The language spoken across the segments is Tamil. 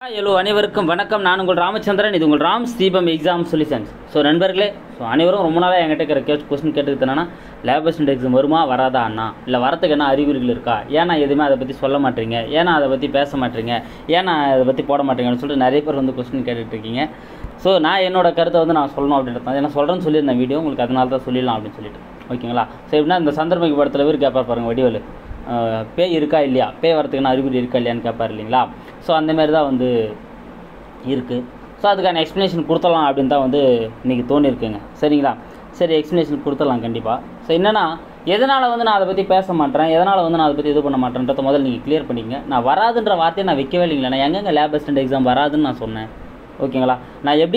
ஹலோ அனைவருக்கும் வணக்கம் நான் உங்கள் ராமச்சந்திரன் இது உங்கள் Ram Deepam exam solutions so நண்பர்களே ஸோ அனைவரும் ரொம்ப நாளாக என்கிட்ட இருக்கிற கேட் கொஸ்டின் கேட்டுக்கிட்டு என்னன்னா லேப் அசிஸ்டன்ட் எக்ஸாம் வருமா வராதா அண்ணா இல்லை வரத்துக்கு என்ன அறிகுறிகள் இருக்கா ஏன்னா எதுவுமே அதை பற்றி சொல்ல மாட்டீங்க ஏன்னா அதை பற்றி பேச மாட்டீங்க ஏன்னா அதை பற்றி போட மாட்டீங்கன்னு சொல்லிட்டு நிறைய பேர் வந்து கொஸ்டின் கேட்டுட்டு இருக்கீங்க ஸோ நான் என்னோட கருத்தை வந்து நான் சொல்லணும் அப்படின்றது ஏன்னா சொல்கிறேன்னு சொல்லியிருந்தேன் வீடியோ உங்களுக்கு அதனால தான் சொல்லிடலாம் அப்படின்னு சொல்லிட்டு ஓகேங்களா சரி எப்படின்னா இந்த சந்தர்ப்ப படத்தில் பேர் கேட்பார் பாருங்க வடிவேலு அஹ், பேய் இருக்கா இல்லையா பேய் வரத்துக்கு என்ன அறிகுறி இருக்கா இல்லையான்னு கேட்பார் இல்லைங்களா ஸோ அந்த மாதிரி தான் வந்து இருக்குது ஸோ அதுக்கான எக்ஸ்ப்ளனேஷன் கொடுத்துடலாம் அப்படின்னு தான் வந்து இன்றைக்கி தோணியிருக்குங்க சரிங்களா சரி எக்ஸ்ப்ளனேஷன் கொடுத்துடலாம் கண்டிப்பாக ஸோ என்னென்னா எதனால் வந்து நான் அதை பற்றி பேச மாட்டேன் எதனால் வந்து நான் அதை பற்றி இது பண்ண மாட்டேன்றத முதல்ல நீங்கள் கிளியர் பண்ணிங்க நான் வராதுன்ற வார்த்தையை நான் வைக்கவே இல்லைங்களா நான் எங்கெங்க லேப் அசிஸ்டன்ட் எக்ஸாம் வராதுன்னு நான் சொன்னேன் ஓகேங்களா நான் எப்படி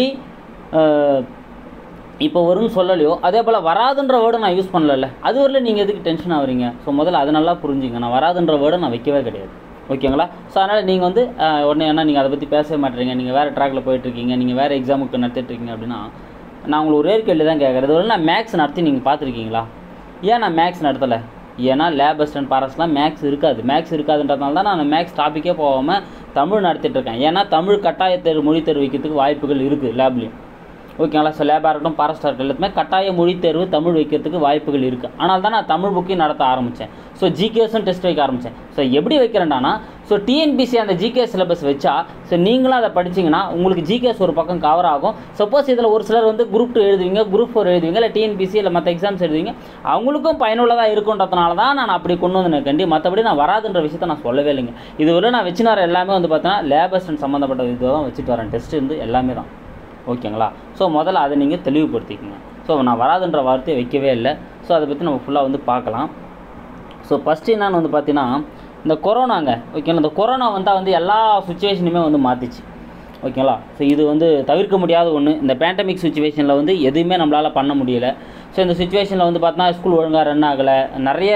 அஹ், இப்போ வரும்னு சொல்லலையோ அதே போல் வராதுன்ற வேர்டை நான் யூஸ் பண்ணல அது வரல நீங்கள் எதுக்கு டென்ஷன் ஆகுறீங்க ஸோ முதல்ல அதை நல்லா புரிஞ்சுங்க நான் வராதுன்ற வேர்டை நான் வைக்கவே கிடையாது ஓகேங்களா ஸோ அதனால் நீங்கள் வந்து அஹ், உடனே என்ன நீங்கள் அதை பற்றி பேசவே மாட்டேறீங்க நீங்கள் வேறு ட்ராக்கில் போயிட்டுருக்கீங்க நீங்கள் வேறு எக்ஸாமுக்கு நடத்திட்டு இருக்கீங்க அப்படின்னா நான் உங்களுக்கு ஒரே ஒரு கேள்வி தான் கேட்குறது ஒரு நான் மேக்ஸ் நடத்தி நீங்கள் பார்த்துருக்கீங்களா ஏன் நான் மேக்ஸ் நடத்தலை ஏன்னா லேப் அசிஸ்டன்ட் பாரஸ்லாம் மேக்ஸ் இருக்காது மேக்ஸ் இருக்காதுன்றதுனால தான் நான் மேக்ஸ் டாப்பிக்கே போகாமல் தமிழ் நடத்திட்டு இருக்கேன் ஏன்னா தமிழ் கட்டாய தேர்வு மொழி தேர்வு வைக்கிறதுக்கு வாய்ப்புகள் இருக்குது லேப்லேயும் ஓகேங்களா ஸோ லேபாக இருக்கட்டும் பாரஸ்டாக இருக்கட்டும் எல்லாத்துமே கட்டாய மொழி தேர்வு தமிழ் வைக்கிறதுக்கு வாய்ப்புகள் இருக்குது ஆனால் தான் நான் தமிழ் புக்கையும் நடத்த ஆரம்பித்தேன் ஸோ ஜிகேஸும் டெஸ்ட் வைக்க ஆரம்பித்தேன் ஸோ எப்படி வைக்கிறேன்டானா ஸோ டிஎன்பிசி அந்த ஜிகே சிலபஸ் வச்சா ஸோ நீங்களும் அதை படிச்சீங்கன்னா உங்களுக்கு ஜிகேஸ் ஒரு பக்கம் கவர் ஆகும் சப்போஸ் இதில் ஒரு சிலர் வந்து குரூப் டூ எழுதுவீங்க குரூப் ஃபோர் எழுதுவீங்க இல்லை டிஎன்பிசி இல்லை மற்ற எக்ஸாம்ஸ் எழுதுவீங்க அவங்களுக்கும் பயனுள்ளதாக இருக்குன்றதுனால தான் நான் அப்படி கொண்டு வந்து கண்டி மற்றபடி நான் வராதுன்ற விஷயத்த நான் சொல்லவே இல்லைங்க இதுவரை நான் வச்சுன்னு வர எல்லாமே வந்து பார்த்தீங்கன்னா லேப் அசிஸ்டன்ட் சம்மந்தப்பட்ட இது தான் வச்சுட்டு வரேன் டெஸ்ட் இருந்து எல்லாமே தான் ஓகேங்களா ஸோ முதல்ல அதை நீங்கள் தெளிவுபடுத்திக்கங்க ஸோ நான் வராதுன்ற வார்த்தையை வைக்கவே இல்லை ஸோ அதை பற்றி நம்ம ஃபுல்லாக வந்து பார்க்கலாம் ஸோ ஃபஸ்ட்டு என்னன்னு வந்து பார்த்தீங்கன்னா இந்த கொரோனாங்க ஓகேங்களா இந்த கொரோனா வந்தால் வந்து எல்லா சுச்சுவேஷனுமே வந்து மாற்றிச்சு ஓகேங்களா ஸோ இது வந்து தவிர்க்க முடியாத ஒன்று இந்த பேண்டமிக் சுச்சுவேஷனில் வந்து எதுவுமே நம்மளால் பண்ண முடியல ஸோ இந்த சுச்சுவேஷனில் வந்து பார்த்தோன்னா ஸ்கூல் ஒழுங்காக ரன் ஆகலை நிறைய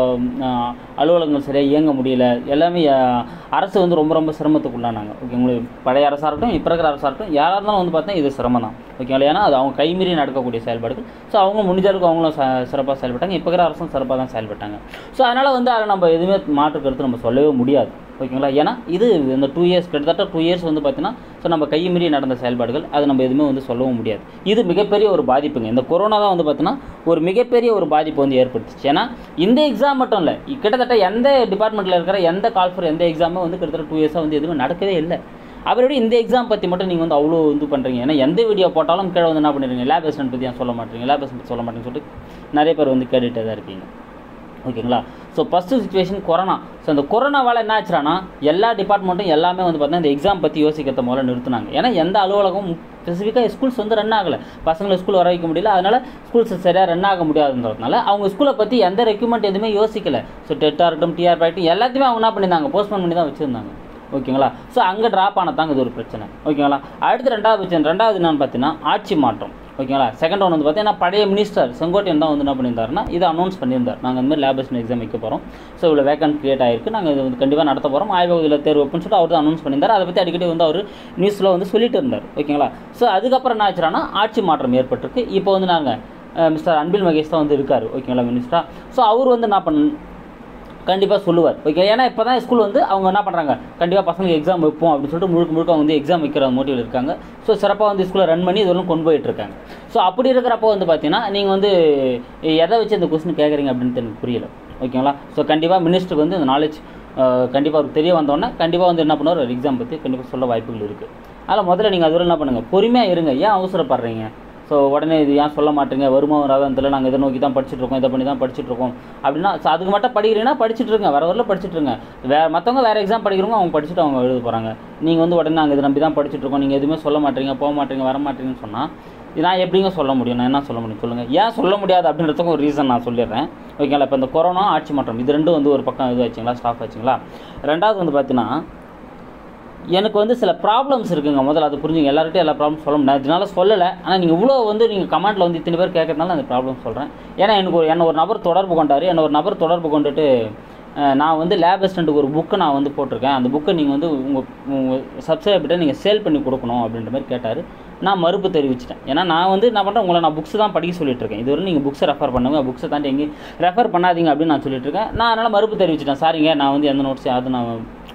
ஆஹ், அலுவலகங்கள் சரியாக இயங்க முடியல எல்லாமே ஆஹ், அரசு வந்து ரொம்ப ரொம்ப சிரமத்துக்குள்ளானாங்க ஓகே உங்களுக்கு பழைய அரசாக இருக்கட்டும் இப்போ இருக்கிற அரசாக இருக்கட்டும் யாராக இருந்தாலும் வந்து பார்த்தா இது சிரமம் தான் ஓகேங்களா ஏன்னா அது அவங்க கைமீறி நடக்கக்கூடிய செயல்பாடுகள் ஸோ அவங்க முடிஞ்ச அளவுக்கு அவங்களும் ச சிறப்பாக செயல்பட்டாங்க இப்போ இருக்கிற அரசும் சிறப்பாக தான் செயல்பட்டாங்க ஸோ அதனால் வந்து அதை நம்ம எதுவுமே மாற்று கருத்து நம்ம சொல்லவே முடியாது ஓகேங்களா ஏன்னா இது இந்த டூ இயர்ஸ் கிட்டத்தட்ட டூ இயர்ஸ் வந்து பார்த்தீங்கன்னா ஸோ நம்ம கை மீறி நடந்த செயல்பாடுகள் அது நம்ம எதுவுமே வந்து சொல்லவும் முடியாது இது மிகப்பெரிய ஒரு பாதிப்புங்க இந்த கொரோனா தான் வந்து பார்த்தீங்கன்னா ஒரு மிகப்பெரிய ஒரு பாதிப்பு வந்து ஏற்படுத்துச்சு ஏன்னா இந்த எக்ஸாம் மட்டும் இல்லை கிட்டத்தட்ட எந்த டிபார்ட்மெண்ட்டில் இருக்கிற எந்த கால் ஃபார் எந்த எக்ஸாமே வந்து கிட்டத்தட்ட டூ இயர்ஸாக வந்து எதுவுமே நடக்கவே இல்லை அவரோட இந்த எக்ஸாம் பற்றி மட்டும் நீங்கள் வந்து அவ்வளோ இது பண்ணுறீங்க ஏன்னா எந்த வீடியோ போட்டாலும் கீழே வந்து என்ன பண்ணுறீங்க லேப் அசிஸ்டன்ட் பற்றி ஏன் சொல்ல மாட்டீங்க லேப் அசிஸ்டன்ட் சொல்ல மாட்டேங்கன்னு சொல்லிட்டு நிறைய பேர் வந்து கேட்டுகிட்டே தான் இருக்கீங்க ஓகேங்களா so first situation corona so அந்த கொரோனாவால் என்ன ஆச்சுன்னா எல்லா டிபார்ட்மெண்ட்டும் எல்லாமே வந்து பார்த்தீங்கன்னா இந்த எக்ஸாம் பற்றி யோசிக்கிறத முதல்ல நிறுத்தினாங்க ஏன்னா எந்த அலுவலகமும் ஸ்பெசிஃபிக்காக ஸ்கூல்ஸ் வந்து ரன் ஆகலை பசங்களை ஸ்கூல் வர வைக்க முடியல அதனால் ஸ்கூல்ஸ் சரியாக ரன் ஆக முடியாதுன்றதுனால அவங்க ஸ்கூலை பற்றி எந்த ரெக்யூமெண்ட் எதுவுமே யோசிக்கல ஸோ டெட்டாக இருக்கட்டும் டிஆர் ஆகட்டும் எல்லாத்தையுமே அவங்க என்ன பண்ணியிருந்தாங்க போஸ்ட்போன் பண்ணி தான் வச்சுருந்தாங்க ஓகேங்களா ஸோ அங்கே ட்ராப் ஆனதாங்க இது ஒரு பிரச்சனை ஓகேங்களா அடுத்து ரெண்டாவது பிரச்சனை ரெண்டாவது என்னன்னு பார்த்தீங்கன்னா ஆட்சி மாற்றம் ஓகேங்களா செகண்ட் ஒன் வந்து பார்த்தீங்கன்னா பழைய மினிஸ்டர் செங்கோட்டையன் தான் வந்து என்ன பண்ணியிருந்தாருன்னா இதை அனௌன்ஸ் பண்ணியிருந்தார் நாங்கள் இந்த மாதிரி லேபஸ்டன் எக்ஸாம் வைக்க போகிறோம் ஸோ இவ்வளோ வேக்கன்ட் கிரியேட் ஆயிருக்கு நாங்கள் இது வந்து கண்டிப்பாக நடத்த போகிறோம் ஆய்வகத்தில் தேர்வு வைப்புன்னு சொல்லிட்டு அவர் தான் அனௌன்ஸ் பண்ணியிருந்தார் அதை பற்றி அடிக்கடி வந்து அவர் நியூஸில் வந்து சொல்லிட்டு இருந்தார் ஓகேங்களா ஸோ அதுக்கப்புறம் என்ன ஆச்சுன்னா ஆட்சி மாற்றம் ஏற்பட்டிருக்கு இப்போ வந்து நாங்கள் மிஸ்டர் அன்பில் மகேஷ் தான் வந்து இருக்கார் ஓகேங்களா மினிஸ்டரா ஸோ அவர் வந்து என்ன பண்ண கண்டிப்பாக சொல்லுவார் ஓகே ஏன்னா இப்போ தான் ஸ்கூல் வந்து அவங்க என்ன பண்ணுறாங்க கண்டிப்பாக பசங்களுக்கு எக்ஸாம் வைப்போம் அப்படின்னு சொல்லிட்டு முழுக்க முழுக்க அவங்க வந்து எக்ஸாம் வைக்கிற மோட்டிவில் இருக்காங்க ஸோ சிறப்பாக வந்து ஸ்கூலை ரன் பண்ணி இதெல்லாம் கொண்டு போயிட்டு இருக்காங்க ஸோ அப்படி இருக்கிறப்போ வந்து பார்த்தீங்கன்னா நீங்கள் வந்து எதை வச்சு இந்த கொஸ்டின் கேட்குறீங்க அப்படின்ட்டு எனக்கு புரியல ஓகேங்களா ஸோ கண்டிப்பாக மினிஸ்டருக்கு வந்து இந்த நாலேஜ் கண்டிப்பாக அவருக்கு தெரிய வந்தோடனே கண்டிப்பாக வந்து என்ன பண்ணுவார் ஒரு எக்ஸாம் பற்றி கண்டிப்பாக சொல்ல வாய்ப்புகள் இருக்குது அதில் முதல்ல நீங்கள் அதுவரை என்ன பண்ணுங்கள் பொறுமையாக இருங்க ஏன் அவசரப்படுறீங்க ஸோ உடனே இது ஏன் சொல்ல மாட்டீங்க வருமா வராதான் தெரியல நாங்கள் இதை நோக்கி தான் படிச்சுட்டு இருக்கோம் இதை பண்ணி தான் படிச்சுட்டு இருக்கோம் அப்படின்னா ஸோ அதுக்கு மட்டும் படிக்கிறீங்கன்னா படிச்சுட்டு இருங்க வர வரல படிச்சுட்டு இருங்க வேறு மற்றவங்க வேறு எக்ஸாம் படிக்கிறவங்க அவங்க படிச்சுட்டு அவங்க எழுத போகிறாங்க நீங்கள் வந்து உடனே நாங்கள் இதை நம்பி தான் படிச்சுட்டு இருக்கோம் நீங்கள் எதுவுமே சொல்ல மாட்டீங்க போக மாட்டீங்க வர மாட்டீங்கன்னு சொன்னால் இது நான் எப்படிங்க சொல்ல முடியும் நான் என்ன சொல்ல முடியும் சொல்லுங்கள் ஏன் சொல்ல முடியாது அப்படின்றதுக்கும் ஒரு ரீசன் நான் சொல்லிடுறேன் ஓகேங்களா இப்போ இந்த கொரோனா ஆட்சி மாற்றம் இது ரெண்டும் வந்து ஒரு பக்கம் இது வச்சுங்களா ஸ்டாஃப் வச்சுங்களா ரெண்டாவது வந்து பார்த்தீங்கன்னா எனக்கு வந்து சில ப்ராப்ளம்ஸ் இருக்குங்க முதல்ல அது புரிஞ்சுங்க எல்லார்கிட்டையும் எல்லா ப்ராப்ளம் சொல்ல முடியாது இதனால சொல்லலை ஆனால் நீங்கள் இவ்வளோ வந்து நீங்கள் கமெண்ட்டில் வந்து இத்தனை பேர் கேட்கறதுனால அந்த ப்ராப்ளம் சொல்கிறேன் ஏன்னா எனக்கு ஒரு என்ன ஒரு நபர் தொடர்பு கொண்டார் என்ன ஒரு நபர் தொடர்பு கொண்டுட்டு அஹ், நான் வந்து லேப் அசிஸ்டண்ட்டுக்கு ஒரு புக்கை நான் வந்து போட்டிருக்கேன் அந்த புக்கை நீங்கள் வந்து உங்கள் உங்கள் சப்ஸ்கிரைபர்கிட்ட நீங்கள் சேல் பண்ணி கொடுக்கணும் அப்படின்ற மாதிரி கேட்டார் நான் மறுப்பு தெரிவிச்சிட்டேன் ஏன்னா நான் வந்து என்ன பண்ணுறேன் உங்களை நான் புக்ஸ் தான் படிக்க சொல்லிட்டு இருக்கேன் இதுவரை நீங்கள் புக்ஸை ரெஃபர் பண்ணுங்க புக்ஸை தாண்டி எங்கேயும் ரெஃபர் பண்ணாதீங்க அப்படின்னு நான் சொல்லிட்டு இருக்கேன் நான் அதனால் மறுப்பு தெரிவிச்சிட்டேன் சாரிங்க நான் வந்து எந்த நோட்ஸ் அது நான்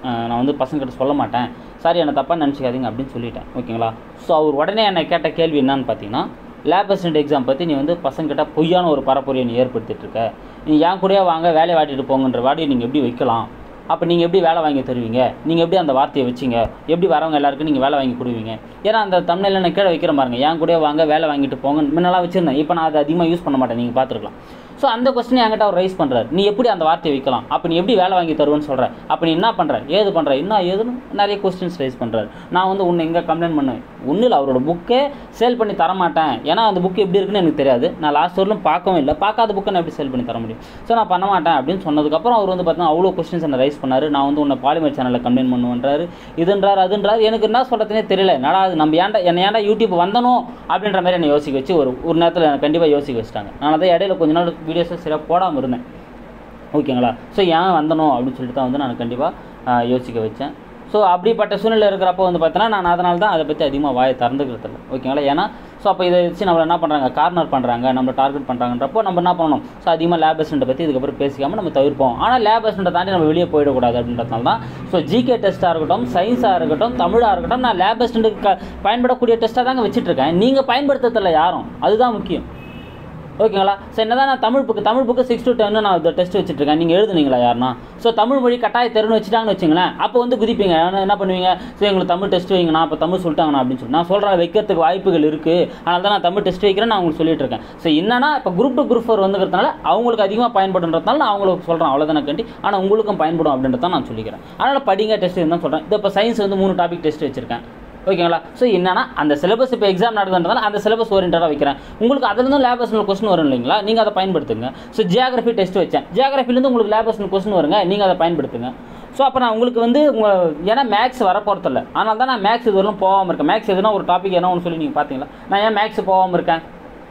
அஹ் நான் வந்து பசங்ககிட்ட சொல்ல மாட்டேன் சாரி என்னை தப்பாக நினச்சிக்காதீங்க அப்படின்னு சொல்லிட்டேன் ஓகேங்களா ஸோ அவர் உடனே என்னை கேட்ட கேள்வி என்னன்னு பார்த்தீங்கன்னா லேப் அசிஸ்டன்ட் எக்ஸாம் பற்றி நீ வந்து பசங்ககிட்ட பொய்யான ஒரு பரப்புரையை நீ ஏற்படுத்திட்டு இருக்க நீ என் கூடயே வாங்க வேலையை வாட்டிட்டு போங்கன்ற வாடியை நீங்கள் எப்படி வைக்கலாம் அப்போ நீங்கள் எப்படி வேலை வாங்கி தருவீங்க நீங்கள் எப்படி அந்த வார்த்தையை வச்சிங்க எப்படி வரவங்க எல்லாருக்கும் நீங்கள் வேலை வாங்கி கொடுவீங்க ஏன்னா அந்த தமிழில் நான் கீழே வைக்கிற பாருங்க என் கூட வாங்க வேலை வாங்கிட்டு போங்க முன்னெல்லாம் வச்சுருந்தேன் இப்போ நான் அதை அதிகமாக யூஸ் பண்ண மாட்டேன் நீங்கள் பார்த்துருக்கலாம் ஸோ அந்த கொஸ்டின் என்கிட்ட அவர் ரைஸ் பண்ணுறாரு நீ எப்படி அந்த வார்த்தையை வைக்கலாம் அப்போ நீ எப்படி வேலை வாங்கி தருவேன்னு சொல்கிற அப்போ நீ என்ன பண்ணுற ஏது பண்ணுற என்ன ஏதுன்னு நிறைய கொஸ்டின்ஸ் ரைஸ் பண்ணுறாரு நான் வந்து உன்னை எங்கே கம்ப்ளைண்ட் பண்ணுவேன் ஒன்றும் இல்லை அவரோட புக்கே சேல் பண்ணி தர மாட்டேன் ஏன்னா அந்த புக் எப்படி இருக்குன்னு எனக்கு தெரியாது நான் லாஸ்ட் வரலும் பார்க்கவும் இல்லை பார்க்காத புக்கை நான் எப்படி சேல் பண்ணி தர முடியும் ஸோ நான் பண்ண மாட்டேன் அப்படின்னு சொன்னதுக்கப்புறம் அவர் வந்து பார்த்தீங்கன்னா அவ்வளோ கொஸ்டின்ஸ் என்ன ரைஸ் பண்ணாரு நான் வந்து உன்னை பாலிமர் சேனலில் கம்ப்ளைண்ட் பண்ணுவேன்றாரு இதுன்றாரு அதுன்றாரு எனக்கு என்ன சொல்கிறதுனே தெரியல என்னடா அது நம்ம ஏன்டா என்னை ஏன்டா யூடியூப் வந்தனோ அப்படின்ற மாதிரி என்னை யோசிக்க வச்சு ஒரு ஒரு நேரத்தில் எனக்கு கண்டிப்பாக யோசிக்க வச்சுட்டாங்க நான் அதை இடையில கொஞ்ச நாள் வீடியோஸை சரியாக போடாமல் இருந்தேன் ஓகேங்களா ஸோ ஏன் வந்தனோ அப்படின்னு சொல்லிட்டு தான் வந்து நான் கண்டிப்பாக யோசிக்க வச்சேன் ஸோ அப்படிப்பட்ட சூழ்நிலை இருக்கிறப்போ வந்து பார்த்தீங்கன்னா நான் அதனால தான் அதை பற்றி அதிகமாக வாயை திறந்துக்கிறது இல்லை ஓகேங்களா ஏன்னா ஸோ அப்போ இதை வச்சு நம்மளை என்ன பண்ணுறாங்க கார்னர் பண்ணுறாங்க நம்ம டார்கெட் பண்ணுறாங்கன்றப்போ நம்ம என்ன பண்ணணும் ஸோ அதிகமாக லேப் அசிஸ்டண்ட்டை பற்றி இதுக்கப்புறம் பேசிக்காமல் நம்ம தவிர்ப்போம் ஆனால் லேப் அசிஸ்டண்ட்டை தாண்டி நம்ம வெளியே போயிடக்கூடாது அப்படின்றதுனால தான் ஸோ ஜிகே டெஸ்ட்டாக இருக்கட்டும் சயின்ஸாக இருக்கட்டும் தமிழாக இருக்கட்டும் நான் லேப் அசிஸ்டண்ட்டுக்கு க- பயன்படக்கூடிய டெஸ்ட்டாக தாங்க வச்சுட்ருக்கேன் நீங்கள் பயன்படுத்துறதில்ல யாரும் அதுதான் முக்கியம் ஓகேங்களா ஸோ என்னதான் நான் Tamil book Tamil book six to டென்னு நான் இந்த டெஸ்ட் வச்சுட்ருக்கேன் நீங்கள் எழுதுனீங்களா யாருன்னா ஸோ தமிழ் மொழி கட்டாய தெருன்னு வச்சுட்டாங்கன்னு வச்சுங்களேன் அப்போ வந்து குதிப்பீங்க ஆனா என்ன பண்ணுவீங்க ஸோ எங்களுக்கு தமிழ் டெஸ்ட் வைங்கண்ணா அப்போ தமிழ் சொல்லிட்டாங்கண்ணா அப்படின்னு சொல்லி நான் சொல்கிறேன் வைக்கிறதுக்கு வாய்ப்புகள் இருக்குது அதனால தான் நான் தமிழ் டெஸ்ட் வைக்கிறேன் நான் உங்களுக்கு சொல்லிட்டு இருக்கேன் ஸோ என்னன்னா இப்போ குரூப் டு குரூப் ஃபோர் வந்துக்கிறதுனால அவங்களுக்கு அதிகமாக பயன்படுன்றதுனால நான் அவங்களுக்கு சொல்கிறேன் அவ்வளோதானே கண்டி ஆனால் உங்களுக்கும் பயன்படும் அப்படின்றத நான் சொல்லிக்கிறேன் அதனால் படிங்க டெஸ்ட் தான் சொல்கிறேன் இது இப்போ சயின்ஸ் வந்து மூணு டாபிக் டெஸ்ட் வச்சிருக்கேன் ஓகேங்களா ஸோ என்னன்னா அந்த சிலபஸ் இப்போ எக்ஸாம் நடக்குதுன்றதால அந்த சிலபஸ் ஓரியன்டாக வைக்கிறேன் உங்களுக்கு அதுலேருந்து லேபஸ்னல் கொஸ்டின் வரும் இல்லைங்களா நீங்கள் அதை பயன்படுத்துங்க ஸோ ஜியாகிரஃபி டெஸ்ட் வச்சேன் ஜியாகிரஃபிலேருந்து உங்களுக்கு லேபஸ்னல் கொஸ்டின் வருங்க நீங்கள் அதை பயன்படுத்துங்க ஸோ அப்போ நான் உங்களுக்கு வந்து உங்கள் ஏன்னா மேக்ஸ் வர போகிறதில்ல அதனால தான் நான் மேக்ஸ் இது வரலும் போகாமல் இருக்கேன் மேக்ஸ் எதுனா ஒரு டாபிக் என்ன ஒன்று சொல்லி நீங்கள் பார்த்தீங்களா நான் ஏன் மேக்ஸ் போகாமல் இருக்கேன்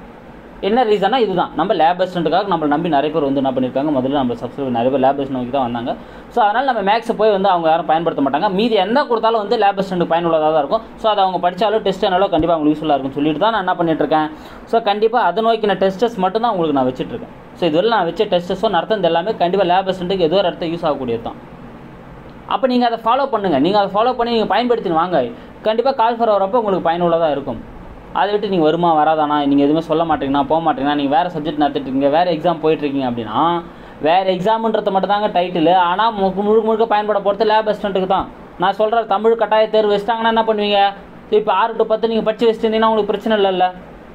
என்ன ரீசனா இதுதான் நம்ம லேப் அசிஸ்டண்ட்டுக்காக நம்மளை நம்பி நிறைய பேர் வந்து என்ன பண்ணியிருக்காங்க முதல்ல நம்ம சப்ஸ்கிரைப் நிறைய பேர் லேப் அசிஸ்டன்ட் நோக்கி தான் வந்தாங்க ஸோ அதனால் நம்ம மேக்ஸ் போய் வந்து அவங்க யாரும் பயன்படுத்த மாட்டாங்க மீதி எந்த கொடுத்தாலும் வந்து லேப் அசிஸ்டன்ட் பயனுள்ளதாக தான் இருக்கும் ஸோ அதை அவங்க படித்தாலும் டெஸ்ட் என்னாலும் கண்டிப்பாக அவங்களுக்கு யூஸ்ஃபுல்லாக இருக்கும் சொல்லிட்டு தான் நான் என்ன பண்ணிட்டு இருக்கேன் ஸோ கண்டிப்பாக அதை நோக்கின டெஸ்டஸ் மட்டும் தான் உங்களுக்கு நான் வச்சுட்டு இருக்கேன் ஸோ இதுவரை நான் வச்ச டெஸ்டஸோ நடத்துறது எல்லாமே கண்டிப்பாக லேப் அசிஸ்டண்ட்டுக்கு ஏதோ ஒரு இடத்த யூஸ் ஆகக்கூடியது தான் அப்போ நீங்கள் அதை ஃபாலோ பண்ணுங்கள் நீங்கள் அதை ஃபாலோ பண்ணி நீங்கள் பயன்படுத்தின்னு வாங்க கண்டிப்பாக கால் ஃபர் வரப்போ உங்களுக்கு பயனுள்ளதாக இருக்கும் அதை விட்டு நீங்கள் வருமா வராதானா நீங்கள் எதுவுமே சொல்ல மாட்டீங்கன்னா போக மாட்டீங்கன்னா நீங்கள் வேறு சப்ஜெக்ட் நடத்திட்டு இருக்கீங்க வேறு எக்ஸாம் போயிட்டுருக்கீங்க அப்படின்னா வேறு எக்ஸாம்ன்றது மட்டும் தாங்க டைட்டில் ஆனால் முழுக்க முழுக்க முழுக்க பயன்பட போகிறது லேப் அசிஸ்டண்ட்டுக்கு தான் நான் சொல்கிற தமிழ் கட்டாய தேர்வு வச்சிட்டாங்கன்னா என்ன பண்ணுவீங்க இப்போ ஆறு டு பத்து நீங்கள் படித்து வச்சிருந்தீங்கன்னா உங்களுக்கு பிரச்சனை இல்லைல்ல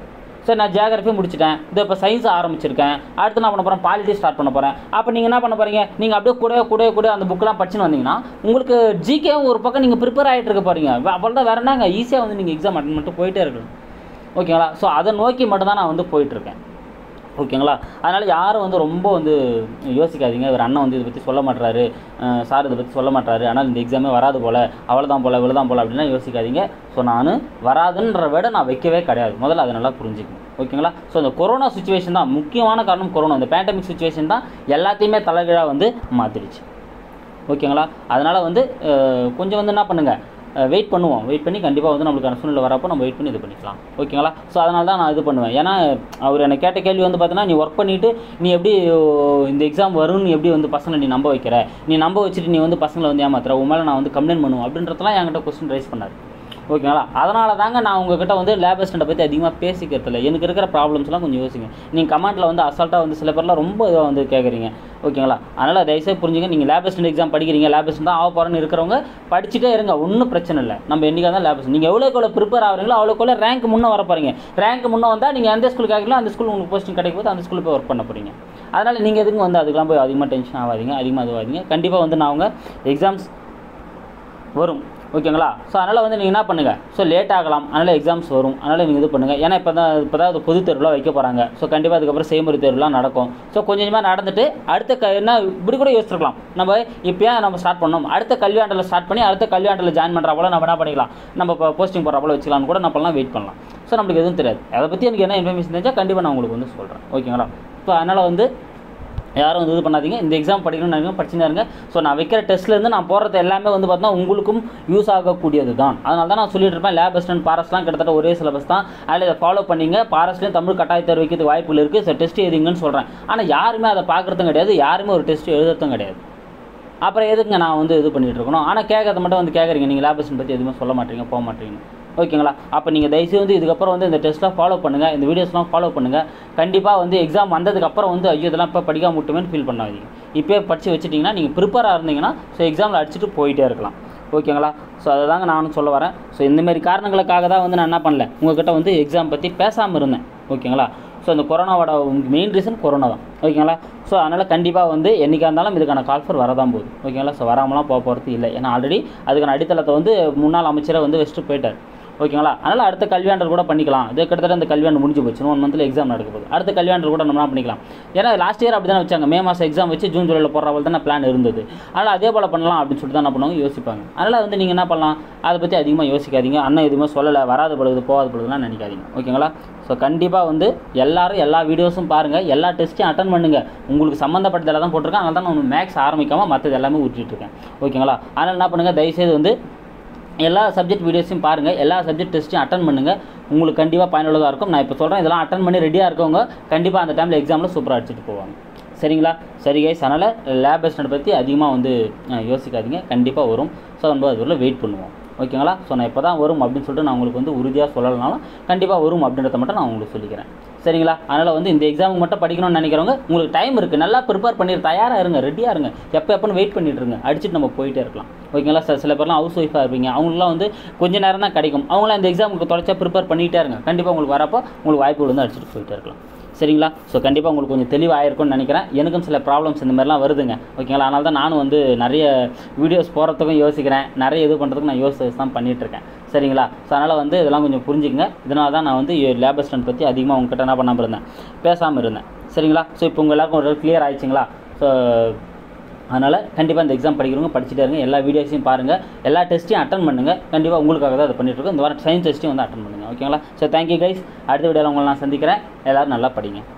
சரி நான் ஜியாகிரஃபி முடிச்சிட்டேன் இது இப்போ சயின்ஸ் ஆரம்பிச்சிருக்கேன் அடுத்து நான் பண்ண போகிறேன் பாலிட்டி ஸ்டார்ட் பண்ண போகிறேன் அப்போ நீங்கள் என்ன பண்ண போகிறீங்க நீங்கள் அப்படியே கூட கூட கூட அந்த புக்கெலாம் படிச்சுன்னு வந்தீங்கன்னா உங்களுக்கு ஜிகேவும் ஒரு பக்கம் நீங்கள் ப்ரிப்பேர் ஆகிட்டு இருக்க போகிறீங்க அவ்வளோ தான் வேறு என்னங்க ஈஸியாக வந்து நீங்கள் எக்ஸாம் அட்டன் பண்ணிட்டு போயிட்டே இருக்கணும் ஓகேங்களா ஸோ அதை நோக்கி மட்டும் தான் நான் வந்து போயிட்டுருக்கேன் ஓகேங்களா அதனால் யாரும் வந்து ரொம்ப வந்து யோசிக்காதீங்க இவர் அண்ணன் வந்து இதை பற்றி சொல்ல மாட்டாரு சார் இதை பற்றி சொல்ல மாட்டாரு ஆனால் இந்த எக்ஸாமே வராது போல் அவ்வளோதான் போல் இவ்வளோதான் போல் அப்படின்னா யோசிக்காதீங்க ஸோ நான் வராதுன்ற விட நான் வைக்கவே கிடையாது முதல்ல அதை நல்லா புரிஞ்சுக்கணும் ஓகேங்களா ஸோ இந்த கொரோனா சுச்சுவேஷன் தான் முக்கியமான காரணம் கொரோனா இந்த பேண்டமிக் சுச்சுவேஷன் தான் எல்லாத்தையுமே தலைகீழாக வந்து மாற்றிடுச்சு ஓகேங்களா அதனால் வந்து அஹ், கொஞ்சம் வந்து என்ன பண்ணுங்கள் வெயிட் பண்ணுவோம் வெயிட் பண்ணி கண்டிப்பாக வந்து நம்மளுக்கான சூழ்நிலை வரப்போ நம்ம வெயிட் பண்ணி இது பண்ணிக்கலாம் ஓகேங்களா ஸோ அதனால தான் நான் இது பண்ணுவேன் ஏன்னா அவர் எனக்கு கேட்ட கேள்வி வந்து பார்த்தீங்கன்னா நீ ஒர்க் பண்ணிவிட்டு நீ எப்படி ஓ, இந்த எக்ஸாம் வரும்னு நீ எப்படி வந்து பசங்களை நீ நம்ப வைக்கிற நீ நம்ப வச்சுட்டு நீ வந்து பசங்களை வந்து ஏமாத்துற உன் மேலே நான் வந்து கம்ப்ளைண்ட் பண்ணுவேன் அப்படின்றதெல்லாம் என்கிட்ட கொஸ்டின் ரைஸ் பண்ணார் ஓகேங்களா அதனால தாங்க நான் உங்ககிட்ட வந்து லேப் அசிஸ்டண்ட்டை பற்றி அதிகமாக பேசிக்கிறது இல்லை எனக்கு இருக்கிற ப்ராப்ளம்ஸ்லாம் கொஞ்சம் யோசிங்க நீங்கள் கமெண்ட்டில் வந்து அசால்ட்டாக வந்து சில பேர்லாம் ரொம்ப இதாக வந்து கேட்குறீங்க ஓகேங்களா அதனால் தயவுசெய்து புரிஞ்சுங்க நீங்கள் லேப் அசிஸ்டன்ட் எக்ஸாம் படிக்கிறீங்க லேப் அசிஸ்டன்ட் தான் ஆக போகிறேன்னு இருக்கிறவங்க படிச்சுட்டே இருங்க ஒன்றும் பிரச்சனை இல்லை நம்ம என்றைக்காக தான் லேப் அசிஸ்டன்ட் நீங்கள் எவ்வளோக்கு எவ்வளோ ப்ரிப்பேர் ஆகிறீங்களோ அவ்வளோக்கு ரேங்க் முன்னே வர போகிறீங்க ரேங்க் முன்னே வந்தால் நீங்கள் எந்த ஸ்கூலுக்கு ஆகிறீங்களோ அந்த ஸ்கூல் உங்களுக்கு போஸ்டிங் கிடைக்கும் போது அந்த ஸ்கூலில் போய் ஒர்க் பண்ண போகிறீங்க அதனால் நீங்கள் எதுக்கும் வந்து அதுக்கெல்லாம் போய் அதிகமாக டென்ஷன் ஆகாதீங்க அதிகமாக இதுவாதீங்க கண்டிப்பாக வந்து நான் அவங்க எக்ஸாம்ஸ் வரும் ஓகேங்களா ஸோ அதனால் வந்து நீங்கள் என்ன பண்ணுங்கள் ஸோ லேட் ஆகலாம் அதனால் எக்ஸாம்ஸ் வரும் அதனால் நீங்கள் இது பண்ணுங்கள் ஏன்னா இப்போ தான் இப்போ தான் அது பொது தேர்வுலாம் வைக்க போகிறாங்க ஸோ கண்டிப்பாக அதுக்கப்புறம் செய்முறை தேர்வுலாம் நடக்கும் ஸோ கொஞ்சம் கொஞ்சமாக நடந்துட்டு அடுத்த க என்ன இப்படி கூட யோசிச்சிருக்கலாம் நம்ம இப்போ நம்ம ஸ்டார்ட் பண்ணோம் அடுத்த கல்வியாண்டில் ஸ்டார்ட் பண்ணி அடுத்த கல்வியாண்டில் ஜாயின் பண்ணுற போல நம்ம என்ன பண்ணிக்கலாம் நம்ம இப்போ போஸ்டிங் போகிற போல வச்சுக்கலாம்னு கூட நம்ம வெயிட் பண்ணலாம் ஸோ நம்மளுக்கு எதுவும் தெரியாது அதை பற்றி எனக்கு என்ன இன்ஃபர்மேஷன் தெரிஞ்சால் கண்டிப்பாக நான் உங்களுக்கு வந்து சொல்கிறேன் ஓகேங்களா ஸோ அதனால் வந்து யாரும் வந்து இது பண்ணாதீங்க இந்த எக்ஸாம் படிக்கணும்னு நினைக்கிறேன் படிச்சுன்னு இருங்க ஸோ நான் வைக்கிற டெஸ்ட்லேருந்து நான் போடுறது எல்லாமே வந்து பார்த்தீங்கன்னா உங்களுக்கும் யூஸ் ஆகக்கூடியது தான் அதனால தான் நான் சொல்லிட்டு இருப்பேன் லேப் அசிஸ்டன்ட் பாரஸ்லாம் கிட்டத்தட்ட ஒரே சிலபஸ் தான் அதில் இதை ஃபாலோ பண்ணிங்க பாரஸ்லேயும் தமிழ் கட்டாய தேர்வு வைக்கிறதுக்கு வாய்ப்புகள் இருக்குது ஸோ டெஸ்ட் எழுதிங்கன்னு சொல்கிறேன் ஆனால் யாருமே அதை பார்க்குறதும் கிடையாது யாருமே ஒரு டெஸ்ட் எழுதுறதும் கிடையாது அப்புறம் எதுக்குங்க நான் வந்து இது பண்ணிட்டு இருக்கணும் ஆனால் கேட்கறத மட்டும் வந்து கேட்குறீங்க நீங்கள் லேபஸ்டன் பற்றி எதுவுமே சொல்ல மாட்டீங்க போக மாட்டீங்க ஓகேங்களா அப்போ நீங்கள் தயவுசெய்து வந்து இதுக்கப்புறம் வந்து இந்த டெஸ்ட்லாம் ஃபாலோ பண்ணுங்கள் இந்த வீடியோஸ்லாம் ஃபாலோ பண்ணுங்கள் கண்டிப்பாக வந்து எக்ஸாம் வந்ததுக்கப்புறம் வந்து ஐயோ இதெல்லாம் இப்போ படிக்காம விட்டுமேன்னு ஃபீல் பண்ணாதீங்க இப்போயே படித்து வச்சுட்டிங்கன்னா நீங்கள் ப்ரிப்பேராக இருந்தீங்கன்னா ஸோ எக்ஸாமில் அடிச்சுட்டு போயிட்டே இருக்கலாம் ஓகேங்களா ஸோ அதை தாங்க நானும் சொல்ல வரேன் ஸோ இந்தமாரி காரணங்களுக்காக தான் வந்து நான் என்ன பண்ணல உங்ககிட்ட வந்து எக்ஸாம் பற்றி பேசாமல் இருந்தேன் ஓகேங்களா ஸோ இந்த கொரோனாவோட மெயின் ரீசன் கொரோனா தான் ஓகேங்களா ஸோ அதனால் கண்டிப்பாக வந்து என்றைக்காக இருந்தாலும் இதுக்கான கால்ஃபர் வரதான் போகுது ஓகேங்களா ஸோ வராமலாம் போக போகிறது இல்லை ஏன்னா ஆல்ரெடி அதுக்கான அடித்தளத்தை வந்து முன்னாள் அமைச்சரை வந்து வச்சுட்டு போயிட்டார் ஓகேங்களா அதனால் அடுத்த கல்வியாண்டர் கூட பண்ணிக்கலாம் இது கிட்டத்தட்ட இந்த கல்வியாண்டு முடிஞ்சு போச்சு ஒன் மந்தில் எக்ஸாம் நடக்க போகுது அடுத்த கல்வியாண்டர் கூட நம்ம என்ன பண்ணிக்கலாம் ஏன்னா லாஸ்ட் இயர் அப்படி தானே வச்சாங்க மே மாதம் எக்ஸாம் வச்சு ஜூன் ஜூலையில் போடுற போல தானே பிளான் இருந்தது அதனால் அதே போல் பண்ணலாம் அப்படின்னு சொல்லிட்டு தான் என்ன பண்ணுவாங்க யோசிப்பாங்க அதனால் வந்து நீங்கள் என்ன பண்ணலாம் அதை பற்றி அதிகமாக யோசிக்காதீங்க அண்ணன் எதுவுமே சொல்லலை வராது பொழுது போகாத பொழுதுலாம் நினைக்காதீங்க ஓகேங்களா ஸோ கண்டிப்பாக வந்து எல்லாரும் எல்லா வீடியோஸும் பாருங்கள் எல்லா டெஸ்ட்டையும் அட்டன் பண்ணுங்கள் உங்களுக்கு சம்மந்தப்பட்டதெல்லாம் தான் போட்டிருக்கேன் அதனால தான் நான் மேக்ஸ் ஆரம்பிக்காமல் மற்றது எல்லாமே விட்டுட்டு இருக்கேன் ஓகேங்களா அதனால் என்ன பண்ணுங்கள் தயவுசெய்து வந்து எல்லா சப்ஜெக்ட் வீடியோஸையும் பாருங்கள் எல்லா சப்ஜெக்ட் டெஸ்ட்டையும் அட்டன் பண்ணுங்கள் உங்களுக்கு கண்டிப்பாக பயனுள்ளதாக இருக்கும் நான் இப்போ சொல்கிறேன் இதெல்லாம் அட்டன் பண்ணி ரெடியாக இருக்கவங்க கண்டிப்பாக அந்த டைமில் எக்ஸாமில் சூப்பராக அடிச்சுட்டு போவாங்க சரிங்களா சரி கைஸ் அதனால் லேப் அசிஸ்டன்ட் பற்றி அதிகமாக வந்து அஹ், யோசிக்காதீங்க கண்டிப்பாக வரும் ஸோ நம்ம அது வரல வெயிட் பண்ணுவோம் ஓகேங்களா ஸோ நான் இப்போ தான் வரும் அப்படின்னு சொல்லிட்டு நான் உங்களுக்கு வந்து உறுதியாக சொல்லலைனாலும் கண்டிப்பாக வரும் அப்படின்றத மட்டும் நான் உங்களுக்கு சொல்லிக்கிறேன் சரிங்களா அதனால் வந்து இந்த எக்ஸாமுக்கு மட்டும் படிக்கணும்னு நினைக்கிறவங்க உங்களுக்கு டைம் இருக்குது நல்லா ப்ரிப்பேர் பண்ணி தயாராக இருங்க ரெடியாக இருங்க எப்போ எப்போன்னு வெயிட் பண்ணிட்டு இருங்க அடிச்சுட்டு நம்ம போயிட்டே இருக்கலாம் ஓகேங்களா சார் சில பேர்லாம் ஹவுஸ் ஒய்ஃபாக இருப்பீங்க அவங்களுக்குலாம் வந்து கொஞ்ச நேரம் தான் கிடைக்கும் அவங்களாம் இந்த எக்ஸாமுக்கு தொடர்ச்சியா ப்ரிப்பேர் பண்ணிகிட்டே இருங்க கண்டிப்பாக உங்களுக்கு வரப்போ உங்களுக்கு வாய்ப்புகள் வந்து அடிச்சுட்டு போயிட்டே இருக்கலாம் சரிங்களா ஸோ கண்டிப்பாக உங்களுக்கு கொஞ்சம் தெளிவாயிருக்கும்னு நினைக்கிறேன் எனக்கும் சில ப்ராப்ளம்ஸ் இந்த மாதிரிலாம் வருதுங்க ஓகேங்களா அதனால தான் நானும் வந்து நிறைய வீடியோஸ் போகிறதுக்கும் யோசிக்கிறேன் நிறைய இது பண்ணுறதுக்கும் நான் யோசிச்சு தான் பண்ணிட்டு இருக்கேன் சரிங்களா ஸோ அதனால் வந்து இதெல்லாம் கொஞ்சம் புரிஞ்சுக்கங்க இதனால தான் நான் வந்து லேபர் ஸ்டாண்ட் பற்றி அதிகமாக உங்ககிட்ட என்ன பண்ணாமல் இருந்தேன் பேசாமல் இருந்தேன் சரிங்களா ஸோ இப்போ உங்கள் எல்லாருக்கும் ஒரு கிளியர் ஆயிடுச்சுங்களா ஸோ அதனால் கண்டிப்பாக இந்த எக்ஸாம் படிக்கிறவங்க படிச்சுட்டே இருங்க எல்லா வீடியோஸையும் பாருங்கள் எல்லா டெஸ்ட்டையும் அட்டன் பண்ணுங்கள் கண்டிப்பாக உங்களுக்காக தான் அதை பண்ணிட்டு இருக்கோம் இந்த வாரம் சயின்ஸ் டெஸ்ட்டையும் வந்து அட்டன் பண்ணுங்கள் ஓகேங்களா ஸோ தேங்க்யூ கைஸ் அடுத்த வீடியோவில் உங்களை நான் சந்திக்கிறேன் எல்லோரும் நல்லா படிங்க